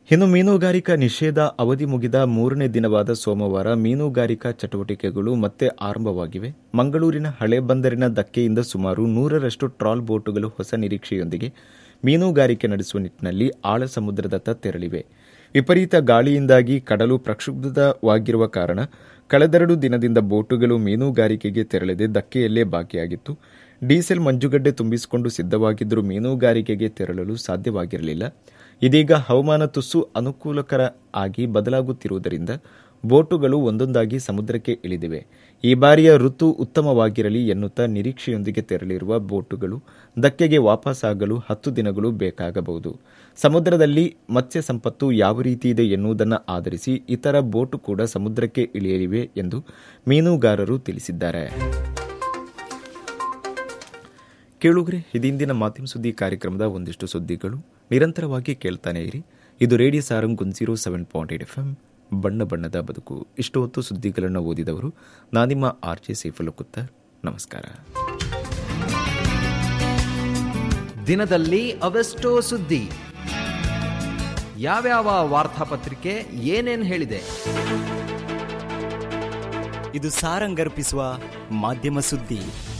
ಇನ್ನು ಮೀನುಗಾರಿಕಾ ನಿಷೇಧ ಅವಧಿ ಮುಗಿದ ಮೂರನೇ ದಿನವಾದ ಸೋಮವಾರ ಮೀನುಗಾರಿಕಾ ಚಟುವಟಿಕೆಗಳು ಮತ್ತೆ ಆರಂಭವಾಗಿವೆ ಮಂಗಳೂರಿನ ಹಳೆ ಬಂದರಿನ ಧಕ್ಕೆಯಿಂದ ಸುಮಾರು ನೂರರಷ್ಟು ಟ್ರಾಲ್ ಬೋಟುಗಳು ಹೊಸ ನಿರೀಕ್ಷೆಯೊಂದಿಗೆ ಮೀನುಗಾರಿಕೆ ನಡೆಸುವ ನಿಟ್ಟಿನಲ್ಲಿ ಆಳ ಸಮುದ್ರದತ್ತ ತೆರಳಿವೆ ವಿಪರೀತ ಗಾಳಿಯಿಂದಾಗಿ ಕಡಲು ಪ್ರಕ್ಷುಬ್ಧವಾಗಿರುವ ಕಾರಣ ಕಳೆದೆರಡು ದಿನದಿಂದ ಬೋಟುಗಳು ಮೀನುಗಾರಿಕೆಗೆ ತೆರಳದೆ ಧಕ್ಕೆಯಲ್ಲೇ ಬಾಕಿಯಾಗಿತ್ತು ಡೀಸೆಲ್ ಮಂಜುಗಡ್ಡೆ ತುಂಬಿಸಿಕೊಂಡು ಸಿದ್ಧವಾಗಿದ್ದರೂ ಮೀನುಗಾರಿಕೆಗೆ ತೆರಳಲು ಸಾಧ್ಯವಾಗಿರಲಿಲ್ಲ ಇದೀಗ ಹವಾಮಾನ ತುಸು ಅನುಕೂಲಕರ ಆಗಿ ಬದಲಾಗುತ್ತಿರುವುದರಿಂದ ಬೋಟುಗಳು ಒಂದೊಂದಾಗಿ ಸಮುದ್ರಕ್ಕೆ ಇಳಿದಿವೆ ಈ ಬಾರಿಯ ಋತು ಉತ್ತಮವಾಗಿರಲಿ ಎನ್ನುತ್ತಾ ನಿರೀಕ್ಷೆಯೊಂದಿಗೆ ತೆರಳಿರುವ ಬೋಟುಗಳು ಧಕ್ಕೆಗೆ ವಾಪಸ್ಸಾಗಲು ಹತ್ತು ದಿನಗಳು ಬೇಕಾಗಬಹುದು ಸಮುದ್ರದಲ್ಲಿ ಮತ್ಸ್ಯ ಸಂಪತ್ತು ಯಾವ ರೀತಿ ಇದೆ ಎನ್ನುವುದನ್ನು ಆಧರಿಸಿ ಇತರ ಬೋಟು ಕೂಡ ಸಮುದ್ರಕ್ಕೆ ಇಳಿಯಲಿವೆ ಎಂದು ಮೀನುಗಾರರು ತಿಳಿಸಿದ್ದಾರೆ ಕೇಳುಗ್ರೆ ಇದಿಂದಿನ ಮಾಧ್ಯಮ ಸುದ್ದಿ ಕಾರ್ಯಕ್ರಮದ ಒಂದಿಷ್ಟು ಸುದ್ದಿಗಳು ನಿರಂತರವಾಗಿ ಕೇಳ್ತಾನೆ ಇರಿ ಇದು radio Sarang one zero seven point eight F M ಬಣ್ಣ ಬಣ್ಣದ ಬದುಕು ಇಷ್ಟು ಹೊತ್ತು ಸುದ್ದಿಗಳನ್ನು ಓದಿದವರು ನಾನಿಮ್ಮ ಆರ್ ಜೆ ಸೇಫಲುಕುತ್ತರ್ ನಮಸ್ಕಾರ ದಿನದಲ್ಲಿ ಅವೆಷ್ಟೋ ಸುದ್ದಿ ಯಾವ್ಯಾವ ವಾರ್ತಾಪತ್ರಿಕೆ ಏನೇನ್ ಹೇಳಿದೆ ಇದು ಸಾರಂಗರ್ಪಿಸುವ ಮಾಧ್ಯಮ ಸುದ್ದಿ